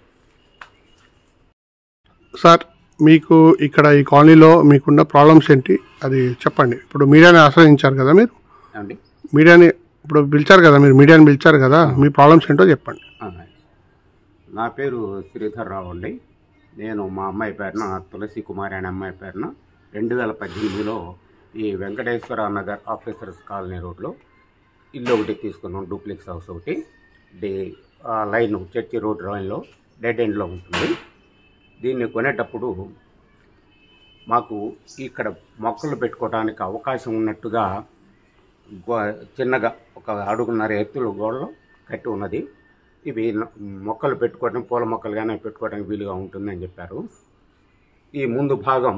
సార్ మీకు ఇక్కడ ఈ కాలనీలో మీకున్న ప్రాబ్లమ్స్ ఏంటి అది చెప్పండి ఇప్పుడు మీడియాని ఆశ్రయించారు కదా మీరు అండి మీడియాని ఇప్పుడు పిలిచారు కదా మీరు మీడియాని పిలిచారు కదా మీ ప్రాబ్లమ్స్ ఏంటో చెప్పండి నా పేరు శ్రీధర్ రావు అండి నేను మా అమ్మాయి పేరున తులసి కుమారి అనే అమ్మాయి పేరున రెండు వేల పద్దెనిమిదిలో ఈ వెంకటేశ్వర నగర్ ఆఫీసర్స్ కాలనీ రోడ్లో ఇల్లు ఒకటి తీసుకున్నాం డూప్లెక్స్ హౌస్ ఒకటి డి ఆ లైన్ చర్చి రోడ్ లైన్లో డెడ్ ఎండ్లో ఉంటుంది దీన్ని కొనేటప్పుడు మాకు ఇక్కడ మొక్కలు పెట్టుకోవడానికి అవకాశం ఉన్నట్టుగా గో- చిన్నగా ఒక అడుగున్నర ఎత్తులు గోడలో కట్టి ఉన్నది ఇవి న- మొక్కలు పెట్టుకోవడం పూల మొక్కలు కానీ పెట్టుకోవడానికి వీలుగా ఉంటుందని చెప్పారు ఈ ముందు భాగం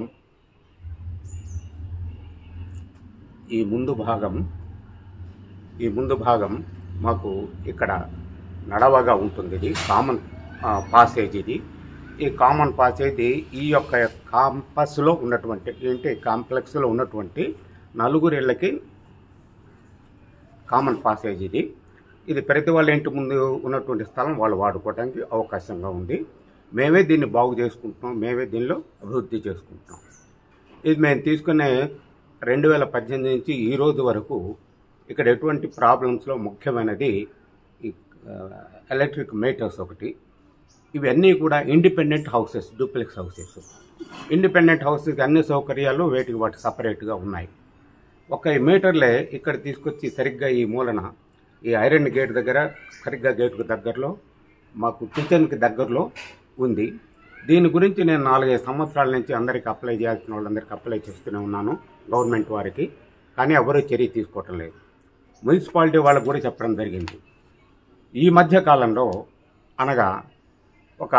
ఈ ముందు భాగం ఈ ముందు భాగం మాకు ఇక్కడ నడవగా ఉంటుంది ఇది కామన్ ఆ, పాసేజ్ ఇది ఈ కామన్ పాసేజ్ ఈ యొక్క కాంపస్లో ఉన్నటువంటి ఏంటి కాంప్లెక్స్లో ఉన్నటువంటి నలుగురిళ్ళకి కామన్ పాసేజ్ ఇది ఇది ప్రతి వాళ్ళ ఇంటి ముందు ఉన్నటువంటి స్థలం వాళ్ళు వాడుకోవడానికి అవకాశంగా ఉంది మేమే దీన్ని బాగు చేసుకుంటున్నాం మేమే దీనిలో అభివృద్ధి చేసుకుంటున్నాం ఇది మేము తీసుకునే రెండు వేల పద్దెనిమిది నుంచి ఈ రోజు వరకు ఇక్కడ ఎటువంటి ప్రాబ్లమ్స్లో ముఖ్యమైనది ఈ ఆ, ఎలక్ట్రిక్ మీటర్స్ ఒకటి ఇవన్నీ కూడా independent houses duplex houses independent houses అన్ని సౌకర్యాలు వేటికి వాటి సపరేట్గా ఉన్నాయి ఒక ఈ మీటర్లే ఇక్కడ తీసుకొచ్చి సరిగ్గా ఈ మూలన ఈ ఐరన్ గేట్ దగ్గర సరిగ్గా గేట్కు దగ్గరలో మాకు కిచెన్కి దగ్గరలో ఉంది దీని గురించి నేను నాలుగైదు సంవత్సరాల నుంచి అందరికీ అప్లై చేయాల్సిన వాళ్ళందరికీ అప్లై చేస్తూనే ఉన్నాను గవర్నమెంట్ వారికి కానీ ఎవరూ చర్య తీసుకోవటం లేదు మున్సిపాలిటీ వాళ్ళకు కూడా చెప్పడం జరిగింది ఈ మధ్య కాలంలో అనగా ఒక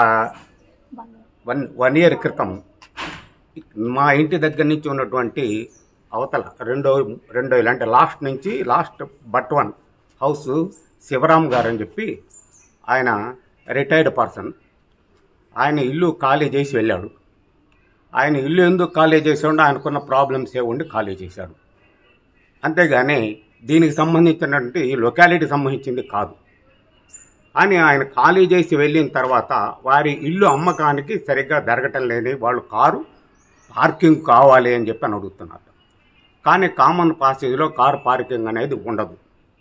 వన్ వన్ ఇయర్ క్రితం మా ఇంటి దగ్గర నుంచి ఉన్నటువంటి అవతల రెండో రెండో ఇల్లు అంటే లాస్ట్ నుంచి last but one house Shivaram garu అని చెప్పి ఆయన రిటైర్డ్ పర్సన్ ఆయన ఇల్లు ఖాళీ చేసి వెళ్ళాడు ఆయన ఇల్లు ఎందుకు ఖాళీ చేసాడు ఆయనకున్న ప్రాబ్లమ్స్ ఏ ఉండి ఖాళీ చేశాడు అంతేగాని దీనికి సంబంధించినటువంటి ఈ లొకాలిటీ సంబంధించింది కాదు అని ఆయన ఖాళీ చేసి వెళ్ళిన తర్వాత వారి ఇల్లు అమ్మకానికి సరిగ్గా జరగటం లేని వాళ్ళు కారు పార్కింగ్ కావాలి అని చెప్పి అని అడుగుతున్నారు కానీ కామన్ పాసేజ్లో కారు పార్కింగ్ అనేది ఉండదు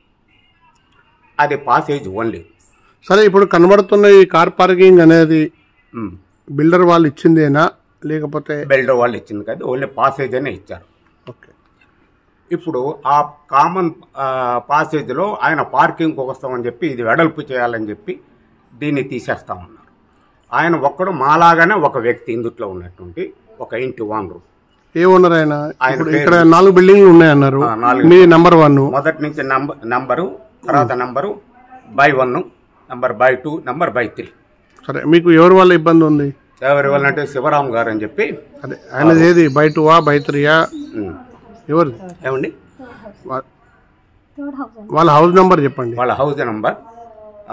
అది పాసేజ్ ఓన్లీ సరే ఇప్పుడు కనబడుతున్న ఈ కార్ పార్కింగ్ అనేది ఉమ్. బిల్డర్ వాళ్ళు ఇచ్చిందేనా లేకపోతే బిల్డర్ వాళ్ళు ఇచ్చింది కదా ఓన్లీ పాసేజ్ అనే ఇచ్చారు ఓకే ఇప్పుడు ఆ కామన్ ఆ, పాసేజ్లో ఆయన పార్కింగ్ వస్తామని చెప్పి ఇది వెడల్పు చేయాలని చెప్పి దీన్ని తీసేస్తామన్నారు ఆయన ఒక్కడు మాలాగానే ఒక వ్యక్తి ఇందుట్లో ఉన్నటువంటి ఒక ఇంటి ఓనరు ఏ ఓనర్ ఆయన ఆయన ఇప్పుడు పేరు- ఇక్కడ నాలుగు బిల్డింగ్లు ఉన్నాయన్నారు ఆ, నాలుగు. మీ నంబర్ వన్ మొదటి నుంచి నంబర్ నంబరు తర్వాత number by one number by two number by three సరే మీకు ఎవరి వల్ల ఇబ్బంది ఉంది ఎవరి వల్ల అంటే శివరాం గారు అని చెప్పి అదే ఆయనది ఏది బై టూవా బై త్రీయా ఉమ్, ఎవరిది ఏమండి వా- వాళ్ళ హౌస్ నంబర్ చెప్పండి వాళ్ళ హౌస్ నంబర్ ఆ,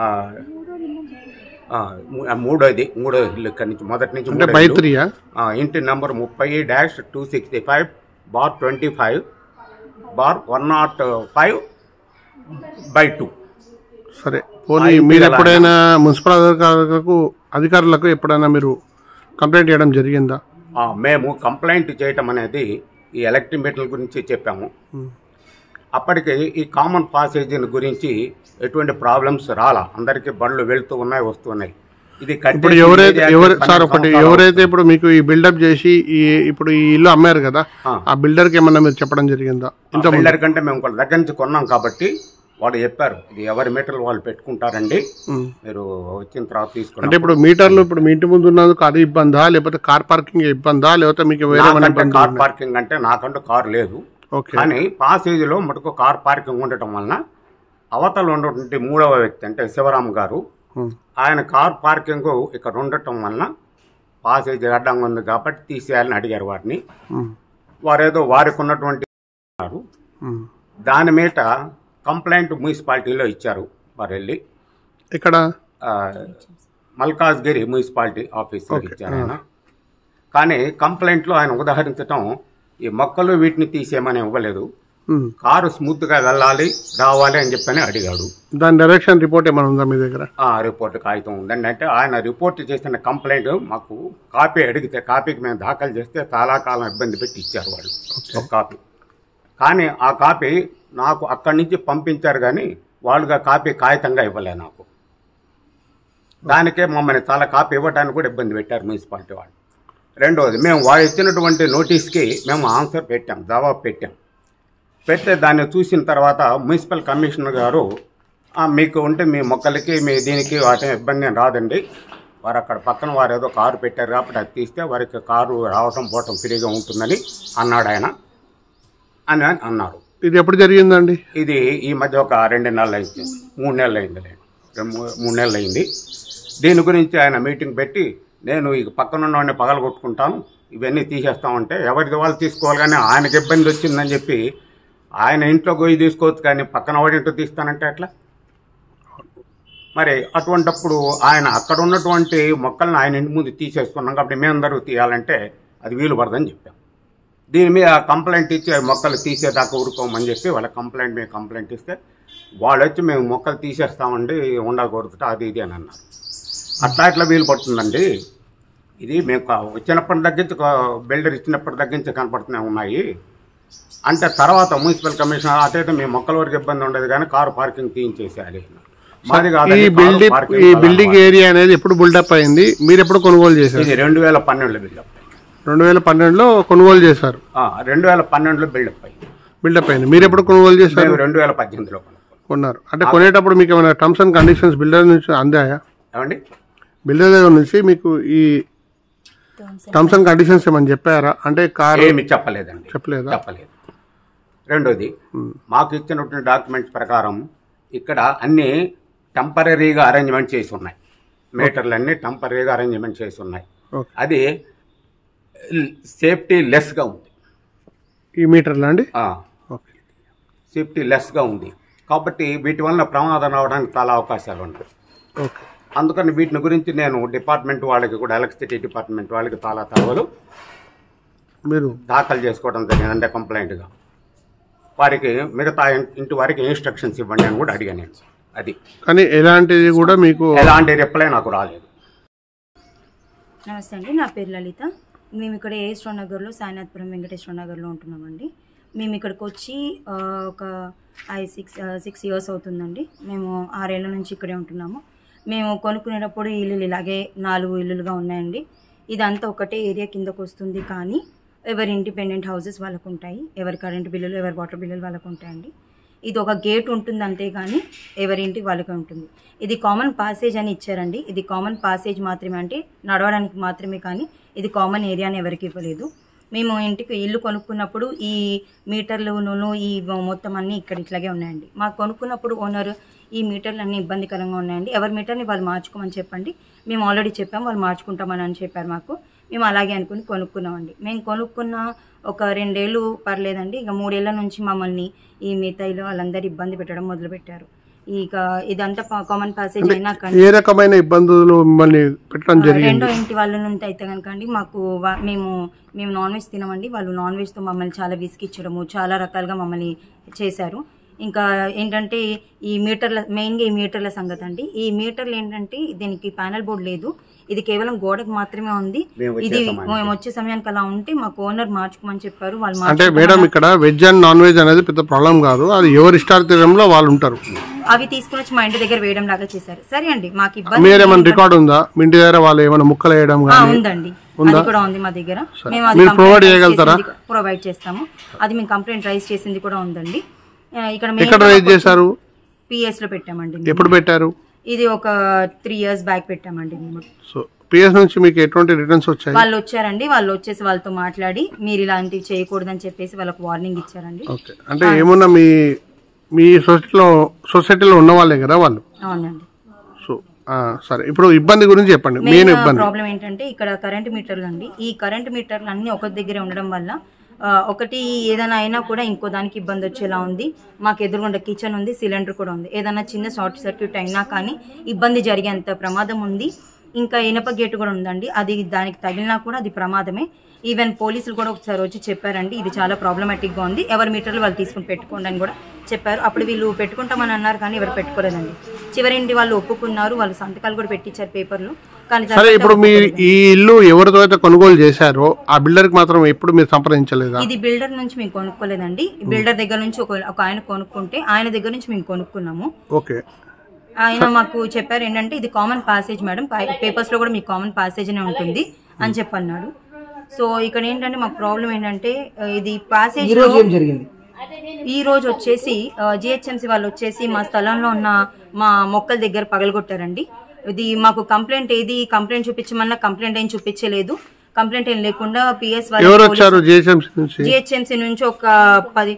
ఆ, మూ- ఆ, మూడోది మూడో ఇల్లు ఇక్కడి నుంచి మొదటి నుంచి అంటే మూడో బై ఇల్లు. త్రీయా ఆ, ఇంటి నంబర్ ముప్పై dash two sixty five bar twenty five bar one nought five by two సరే పోనీ ఇంటి మీరు గల ఎప్పుడైనా మున్సిపల్ అధికారులకు అధికారులకు ఎప్పుడైనా మీరు కంప్లైంట్ చేయడం జరిగిందా మేము కంప్లైంట్ చేయటం అనేది ఈ ఎలక్ట్రిక్ మీటర్ల గురించి చెప్పాము అప్పటికి ఈ కామన్ పాసేజీని గురించి ఎటువంటి ప్రాబ్లమ్స్ రాలా అందరికీ బండ్లు వెళ్తూ ఉన్నాయి వస్తున్నాయి ఇది కట్టేసి ఇప్పుడు ఎవరైతే ఏరియాకి ఎవరు పన్నెండు సార్ ఒకటి సంవత్సరాలు ఎవరైతే ఇప్పుడు మీకు ఈ బిల్డప్ చేసి ఈ ఇప్పుడు ఈ ఇల్లు అమ్మారు కదా ఆ. ఆ బిల్డర్కి ఏమన్నా మీరు చెప్పడం జరిగిందా ఇంత ముందు? బిల్డర్ కంటే మేము వాళ్ళ దగ్గర నుంచి కొన్నాం కాబట్టి వాళ్ళు చెప్పారు ఇది ఎవరి మీటర్లు వాళ్ళు పెట్టుకుంటారండి ఉం. మీరు వచ్చిన తర్వాత అంటే తీసుకున్నాం ఇప్పుడు మీటర్లు ఇప్పుడు మీ ఇంటి ముందు ఉన్నందుకు అది ఇబ్బందా లేకపోతే కార్ పార్కింగ్ ఇబ్బందా లేకపోతే మీకు వేరే ఏమైనా నాకంటే ఇబ్బంది కార్ ఉందా? పార్కింగ్ అంటే నాకంటూ కారు లేదు ఓకే కానీ పాసేజీలో మటుకు కార్ పార్కింగ్ ఉండటం వలన అవతల ఉన్నటువంటి మూడవ వ్యక్తి అంటే శివరాం గారు ఉం. ఆయన కార్ పార్కింగ్ ఇక్కడ ఉండటం వలన పాసేజ్ అడ్డంగా ఉంది కాబట్టి తీసేయాలని అడిగారు వారిని ఉం. వారేదో వారికి ఉన్నటువంటి అన్నారు. ఉం. దాని మీద కంప్లైంట్ మున్సిపాలిటీలో ఇచ్చారు వారు వెళ్ళి ఇక్కడ ఆ, మల్కాజ్గిరి మున్సిపాలిటీ ఆఫీసర్ ఓకే. ఇచ్చారు ఆయన కానీ కంప్లైంట్లో ఆయన ఉదాహరించటం ఈ మొక్కలు వీటిని తీసేయమని ఇవ్వలేదు ఉం. కారు స్మూత్గా వెళ్ళాలి రావాలి అని చెప్పని అడిగాడు దాని డైరెక్షన్ రిపోర్ట్ ఏమైనా ఉందా మీ దగ్గర ఆ రిపోర్ట్ కాగితం ఉందండి అంటే ఆయన రిపోర్ట్ చేసిన కంప్లైంట్ మాకు కాపీ అడిగితే కాపీకి మేము దాఖలు చేస్తే చాలా కాలం ఇబ్బంది పెట్టి ఇచ్చారు వాళ్ళు ఒక కాపీ కానీ ఆ కాపీ నాకు అక్కడి నుంచి పంపించారు కానీ వాళ్ళుగా కాపీ కాగితంగా ఇవ్వలే నాకు దానికే మమ్మల్ని చాలా కాపీ ఇవ్వడానికి కూడా ఇబ్బంది పెట్టారు మున్సిపాలిటీ వాళ్ళు రెండవది మేము వాళ్ళు ఇచ్చినటువంటి నోటీస్కి మేము ఆన్సర్ పెట్టాం జవాబు పెట్టాం పెడితే దాన్ని చూసిన తర్వాత మున్సిపల్ కమిషనర్ గారు "ఆ, మీకు ఉంటే మీ మొక్కలకి మీ దీనికి వాటి ఇబ్బంది ఏం రాదండి వారు అక్కడ పక్కన వారు ఏదో కారు పెట్టారు కాబట్టి అది తీస్తే వారికి కారు రావటం పోవటం ఫ్రీగా ఉంటుందని అన్నాడు ఆయన అని అన్నారు ఇది ఎప్పుడు జరిగిందండి ఇది ఈ మధ్య ఒక రెండు నెలలు అయింది మూడు నెలలు అయింది రెండు మూ- మూడు నెలలు అయింది దీని గురించి ఆయన మీటింగ్ పెట్టి నేను ఈ పక్కన ఉన్నవాడిని పగల కొట్టుకుంటాను ఇవన్నీ తీసేస్తామంటే ఎవరిది వాళ్ళు తీసుకోవాలి కానీ ఆయనకి ఇబ్బంది వచ్చిందని చెప్పి ఆయన ఇంట్లో గొయ్యి తీసుకోవచ్చు కానీ పక్కన వాడి ఇంట్లో తీస్తానంటే ఎట్లా మరి అటువంటప్పుడు ఆయన అక్కడ ఉన్నటువంటి మొక్కలను ఆయన ఇంటి ముందు తీసేసుకున్నాం కాబట్టి మేమందరూ తీయాలంటే అది వీలు పడదని చెప్పాం దీని మీద కంప్లైంట్ ఇచ్చి ఆ మొక్కలు తీసేదాకా ఊరుకోమని చెప్పి వాళ్ళ కంప్లైంట్ మీద కంప్లైంట్ ఇస్తే వాళ్ళు వచ్చి మేము మొక్కలు తీసేస్తామండి ఉండకూడదు అది ఇది అని అన్నారు అట్లా ఎట్లా వీలు పడుతుందండి ఇది మేము క- వచ్చినప్పటి దగ్గర నుంచి బిల్డర్ ఇచ్చినప్పటి దగ్గర నుంచి కనపడుతూనే ఉన్నాయి అంటే తర్వాత మున్సిపల్ కమిషనర్ అటైతే మేము మొక్కల వరకు ఇబ్బంది ఉండదు కానీ కారు పార్కింగ్ తీయించేసేయాలి మాది ఈ కాదండి, కారు బిల్డింగ్ పార్కింగ్ ఈ చాలా బిల్డింగ్ బాగుంది. ఏరియా అనేది ఎప్పుడు బిల్డప్ అయింది మీరు ఎప్పుడు కొనుగోలు చేశారు ఇది రెండు వేల పన్నెండులో బిల్డప్ రెండు వేల పన్నెండులో కొనుగోలు చేశారు రెండు వేల పన్నెండులో బిల్డప్ అయింది బిల్డప్ అయింది మీరు ఎప్పుడు కొనుగోలు చేశారు మేము రెండు వేల పద్దెనిమిదిలో కొనుక్కోం కొన్నారు అంటే కొనేటప్పుడు మీకు ఏమైనా టర్మ్స్ అండ్ కండిషన్స్ బిల్డర్ నుంచి అందాయా ఏమండి బిల్డర్ దగ్గర నుంచి మీకు ఈ టర్మ్స్ అండ్ కండిషన్స్ ఏమైనా చెప్పారా అంటే కార్ ఏమి చెప్పలేదండి చెప్పలేదా చెప్పలేదు రెండోది మాకు ఇచ్చినటువంటి డాక్యుమెంట్స్ ప్రకారం ఇక్కడ అన్ని టెంపరీగా అరేంజ్మెంట్ చేసి ఉన్నాయి మీటర్లు అన్ని టెంపరీగా అరేంజ్మెంట్ చేసి ఉన్నాయి ఓకే అది సేఫ్టీ లెస్గా ఉంది ఈ మీటర్లా అండి ఆ, ఓకే సేఫ్టీ లెస్గా ఉంది కాబట్టి వీటి వల్ల ప్రమాదం రావడానికి చాలా అవకాశాలు ఉన్నాయి ఓకే అందుకని వీటిని గురించి నేను డిపార్ట్మెంట్ వాళ్ళకి కూడా ఎలక్ట్రిసిటీ డిపార్ట్మెంట్ వాళ్ళకి చాలా తరవలు మీరు దాఖలు చేసుకోవడం జరిగింది అంటే కంప్లైంట్గా వారికి మిగతా ఇన్- ఇంటి వారికి ఇన్స్ట్రక్షన్స్ ఇవ్వండి అని కూడా అడిగాను నేను అది కానీ ఎలాంటిది కూడా మీకు ఎలాంటి రిప్లై నాకు రాలేదు నమస్తే అండి నా పేరు లలిత మేము ఇక్కడ ఏఎస్ట్రో నగర్లో సాయినాథపురం వెంకటేశ్వర నగర్లో ఉంటున్నామండి మేము ఇక్కడికి వచ్చి ఆ, ఒక ఐ సిక్స్ సిక్స్ ఇయర్స్ అవుతుందండి మేము ఆరేళ్ల నుంచి ఇక్కడే ఉంటున్నాము మేము కొనుక్కునేటప్పుడు ఈ ఇల్లులు ఇలాగే నాలుగు ఇల్లులుగా ఉన్నాయండి ఇదంతా ఒకటే ఏరియా కిందకు వస్తుంది కానీ ఎవరి ఇండిపెండెంట్ హౌసెస్ వాళ్ళకు ఉంటాయి ఎవరి కరెంటు బిల్లులు ఎవరి వాటర్ బిల్లులు వాళ్ళకు ఉంటాయండి ఇది ఒక గేట్ ఉంటుంది అంతేగాని ఎవరింటి వాళ్ళకి ఉంటుంది ఇది కామన్ పాసేజ్ అని ఇచ్చారండి ఇది కామన్ పాసేజ్ మాత్రమే అంటే నడవడానికి మాత్రమే కానీ ఇది కామన్ ఏరియా అని ఎవరికి ఇవ్వలేదు మేము ఇంటికి ఇల్లు కొనుక్కున్నప్పుడు ఈ మీటర్లును ఈ మొత్తం అన్నీ ఇక్కడ ఇట్లాగే ఉన్నాయండి మాకు కొనుక్కున్నప్పుడు ఓనర్ ఈ మీటర్లు అన్నీ ఇబ్బందికరంగా ఉన్నాయండి ఎవరి మీటర్ని వాళ్ళు మార్చుకోమని చెప్పండి మేము ఆల్రెడీ చెప్పాం వాళ్ళు మార్చుకుంటామని అని చెప్పారు మాకు మేము అలాగే అనుకుని కొనుక్కున్నామండి మేము కొనుక్కున్న ఒక రెండేళ్ళు పర్లేదండి ఇక మూడేళ్ల నుంచి మమ్మల్ని ఈ మిగతాయిలో వాళ్ళందరూ ఇబ్బంది పెట్టడం మొదలుపెట్టారు ఇక ఇదంతా కామన్ పాసేజ్ అయినా కానీ ఏ రకమైన ఇబ్బందులు మిమ్మల్ని పెట్టడం జరిగింది రెండో ఇంటి వాళ్ళ నుంచి అయితే కనుక అండి మాకు వా- మేము మేము నాన్ వెజ్ తినమండి వాళ్ళు నాన్ వెజ్తో మమ్మల్ని చాలా విసిగిచ్చడము చాలా రకాలుగా మమ్మల్ని చేశారు ఇంకా ఏంటంటే ఈ మీటర్ల మెయిన్గా ఈ మీటర్ల సంగతి అండి ఈ మీటర్లు ఏంటంటే దీనికి ప్యానల్ బోర్డు లేదు ఇది కేవలం గోడకు మాత్రమే ఉంది మేము వచ్చే ఇది సమయానికి. మేము వచ్చే సమయానికి అలా ఉంటే మాకు ఓనర్ మార్చుకోమని చెప్పారు వాళ్ళు అంటే మార్చుకోమన్నారు. మేడం ఇక్కడ వెజ్ అండ్ నాన్ వెజ్ అనేది పెద్ద ప్రాబ్లం కాదు అది ఎవరి ఇష్టార్థంలో వాళ్ళు ఉంటారు అవి తీసుకుని వచ్చి మా ఇంటి దగ్గర వేయడం లాగా చేశారు సరే అండి మాకు ఇబ్బంది మీరేమైనా రికార్డ్ ఉందా మీ ఇంటి దగ్గర వాళ్ళు ఏమైనా ముక్కలు వేయడం ఆ, కానీ ఉందండి ఉందా? అది కూడా ఉంది మా దగ్గర సరే. మేము అది మీరు కంప్లైంట్ provide రైజ్ చేయగలుగుతారా? చేసింది- ప్రొవైడ్ చేస్తాము అది మేము కంప్లైంట్ రైజ్ చేసింది కూడా ఉందండి ఆ, ఇక్కడ ఎక్కడ రైజ్ చేశారు పిఎస్ లో పెట్టామండి మేము. ఎప్పుడు పెట్టారు ఇది ఒక త్రీ ఇయర్స్ బ్యాక్ పెట్టామండి మేము సో పిఎస్ నుంచి మీకు ఎటువంటి రిటర్న్స్ వచ్చాయి వాళ్ళు వచ్చారండి వాళ్ళు వచ్చేసి వాళ్ళతో మాట్లాడి మీరు ఇలాంటివి చేయకూడదని చెప్పేసి వాళ్ళకి వార్నింగ్ ఇచ్చారండి ఓకే అంటే ఏమన్నా మీ మీ సొసైటీలో సొసైటీలో ఉన్న వాళ్ళే కదా వాళ్ళు అవునండి సో ఆ, సరే ఇప్పుడు ఇబ్బంది గురించి చెప్పండి మెయిన్ మెయిన్ ఇబ్బంది ప్రాబ్లం ఏంటంటే ఇక్కడ కరెంట్ మీటర్లు అండి ఈ కరెంట్ మీటర్లు అన్ని ఒక దగ్గరే ఉండడం వల్ల ఆ, ఒకటి ఏదైనా అయినా కూడా ఇంకో దానికి ఇబ్బంది వచ్చేలా ఉంది మాకు ఎదురుగుండా కిచెన్ ఉంది సిలిండర్ కూడా ఉంది ఏదైనా చిన్న షార్ట్ సర్క్యూట్ అయినా కానీ ఇబ్బంది జరిగేంత ప్రమాదం ఉంది ఇంకా ఇనప గేటు కూడా ఉందండి అది దానికి తగిలినా కూడా అది ప్రమాదమే ఈవెన్ పోలీసులు కూడా ఒకసారి వచ్చి చెప్పారండి ఇది చాలా ప్రాబ్లమాటిక్గా ఉంది ఎవరి మీటర్లు వాళ్ళు తీసుకుని పెట్టుకోండి అని కూడా చెప్పారు అప్పుడు వీళ్ళు పెట్టుకుంటామని అన్నారు కానీ ఎవరు పెట్టుకోలేదండి చివరింటి వాళ్ళు ఒప్పుకున్నారు వాళ్ళు సంతకాలు కూడా పెట్టించారు పేపర్లు కానీ సరే తర్వాత ఇప్పుడు మీ ఒప్పుకోలేదండి. ఈ ఇల్లు ఎవరితో అయితే కొనుగోలు చేశారో ఆ బిల్డర్కి మాత్రం ఎప్పుడు మీరు సంప్రదించలేదా ఇది బిల్డర్ నుంచి మేము కొనుక్కోలేదండి బిల్డర్ దగ్గర నుంచి ఒక ఒక ఆయన కొనుక్కుంటే ఆయన దగ్గర నుంచి మేము కొనుక్కున్నాము ఓకే ఆయన మాకు చెప్పారు ఏంటంటే ఇది కామన్ పాసేజ్ మేడం పేపర్స్ లో కూడా మీకు కామన్ పాసేజ్ అనే ఉంటుంది అని చెప్పన్నాడు సో ఇక్కడ ఏంటంటే మాకు ప్రాబ్లం ఏంటంటే ఆ, ఇది పాసేజ్ ఈ రోజు ఏం జరిగింది ఈ రోజు వచ్చేసి జిహెచ్ఎంసీ వాళ్ళు వచ్చేసి మా స్థలంలో ఉన్న మా మొక్కల దగ్గర పగలగొట్టారండి ఇది మాకు కంప్లైంట్ ఏది కంప్లైంట్ చూపించమన్నా కంప్లైంట్ ఏం చూపించలేదు కంప్లైంట్ ఏం లేకుండా పిఎస్ ఎవరు వచ్చారు జిహెచ్ఎంసీ నుంచి జిహెచ్ఎంసీ నుంచి ఒక పది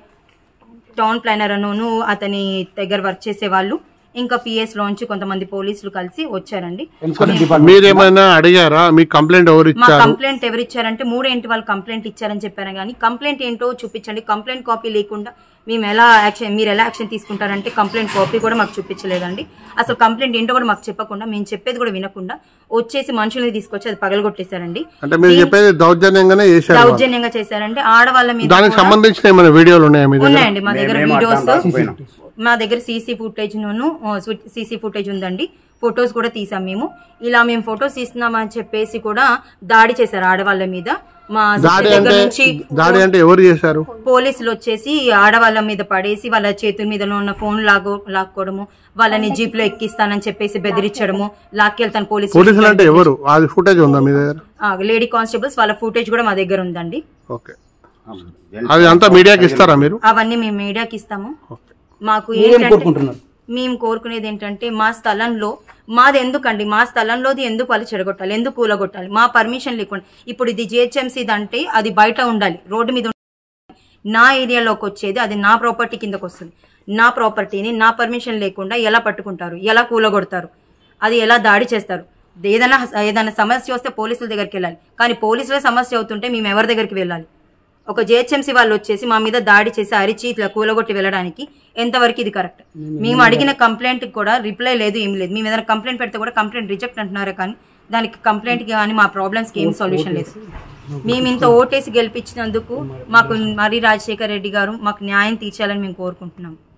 టౌన్ ప్లానర్ అను అతని దగ్గర వర్క్ చేసే వాళ్ళు ఇంకా పిఎస్ లోంచి కొంతమంది పోలీసులు కలిసి వచ్చారండి ఎన్ఫోర్స్మెంట్ డిపార్ట్మెంట్ మీరేమైనా అడిగారా మీ కంప్లైంట్ ఎవరు మా ఇచ్చారు కంప్లైంట్ ఎవరు ఇచ్చారంటే మూడేంటి వాళ్ళు కంప్లైంట్ ఇచ్చారని చెప్పారు కానీ కంప్లైంట్ ఏంటో చూపించండి కంప్లైంట్ కాపీ లేకుండా మేము ఎలా యాక్షన్ మీరు ఎలా యాక్షన్ తీసుకుంటారంటే కంప్లైంట్ కాపీ కూడా మాకు చూపించలేదండి అసలు కంప్లైంట్ ఏంటో కూడా మాకు చెప్పకుండా మేము చెప్పేది కూడా వినకుండా వచ్చేసి మనుషుల్ని తీసుకొచ్చి అది పగలగొట్టేశారండి అంటే మీరు చెప్పేది దౌర్జన్యంగానే చేశారు వాళ్ళు. దౌర్జన్యంగా చేశారంటే ఆడవాళ్ళ మీద దానికి కూడా సంబంధించిన ఏమైనా వీడియోలు ఉన్నాయా మీ దగ్గర ఉన్నాయండి మా దగ్గర మేమేం వీడియోస్ అర్థం రాకపోయినాం. మా దగ్గర సీసీ ఫుటేజ్ నూను సీసీ ఫుటేజ్ ఉందండి ఫొటోస్ కూడా తీసాం మేము ఇలా మేము ఫొటోస్ తీస్తున్నామని చెప్పేసి కూడా దాడి చేశారు ఆడవాళ్ళ మీద మా దాడి సిస్టర్ దగ్గర అంటే నుంచి దాడి అంటే ఎవరు చేశారు పోలీసులు వచ్చేసి ఆడవాళ్ళ మీద పడేసి వాళ్ళ చేతుల మీద ఉన్న ఫోన్ లాగో లాక్కోవడము వాళ్ళని జీప్ లో ఎక్కిస్తానని చెప్పేసి బెదిరించడము లాక్కెళ్తాను పోలీసు పోలీసులు అంటే ఎవరు అది ఫుటేజ్ ఉందా మీ దగ్గర లేడీ కానిస్టేబుల్స్ వాళ్ళ ఫుటేజ్ కూడా మా దగ్గర ఉందండి ఓకే అది అంతా మీడియాకి ఇస్తారా మీరు అవన్నీ మేము మీడియాకి ఇస్తాము మాకు మీరేం ఏంటంటే కోరుకుంటున్నారు మేము కోరుకునేది ఏంటంటే మా స్థలంలో మాది ఎందుకండి మా స్థలంలోది ఎందుకు వాళ్ళు చెడగొట్టాలి ఎందుకు కూలగొట్టాలి మా పర్మిషన్ లేకుండా ఇప్పుడు ఇది జిహెచ్ఎంసీ అంటే అది బయట ఉండాలి రోడ్డు మీద ఉండాలి. నా ఏరియాలోకి వచ్చేది అది నా ప్రాపర్టీ కిందకు వస్తుంది నా ప్రాపర్టీని నా పర్మిషన్ లేకుండా ఎలా పట్టుకుంటారు ఎలా కూలగొడతారు అది ఎలా దాడి చేస్తారు ఏదైనా ఏదైనా సమస్య వస్తే పోలీసుల దగ్గరికి వెళ్ళాలి కానీ పోలీసులే సమస్య అవుతుంటే మేము ఎవరి దగ్గరికి వెళ్ళాలి ఒక జేహెచ్ఎంసీ వాళ్ళు వచ్చేసి మా మీద దాడి చేసి అరిచి ఇట్లా కూలగొట్టి వెళ్ళడానికి ఎంతవరకు ఇది కరెక్ట్ మేము అడిగిన కంప్లైంట్ కూడా రిప్లై లేదు ఏం లేదు మేము ఏదైనా కంప్లైంట్ పెడితే కూడా కంప్లైంట్ రిజెక్ట్ అంటున్నారే కానీ దానికి కంప్లైంట్ కానీ మా ప్రాబ్లమ్స్కి ఏం సొల్యూషన్ లేదు మేము ఇంత ఓటేసి గెలిపించినందుకు మాకు మరి రాజశేఖర్ రెడ్డి గారు మాకు న్యాయం తీర్చాలని మేము కోరుకుంటున్నాం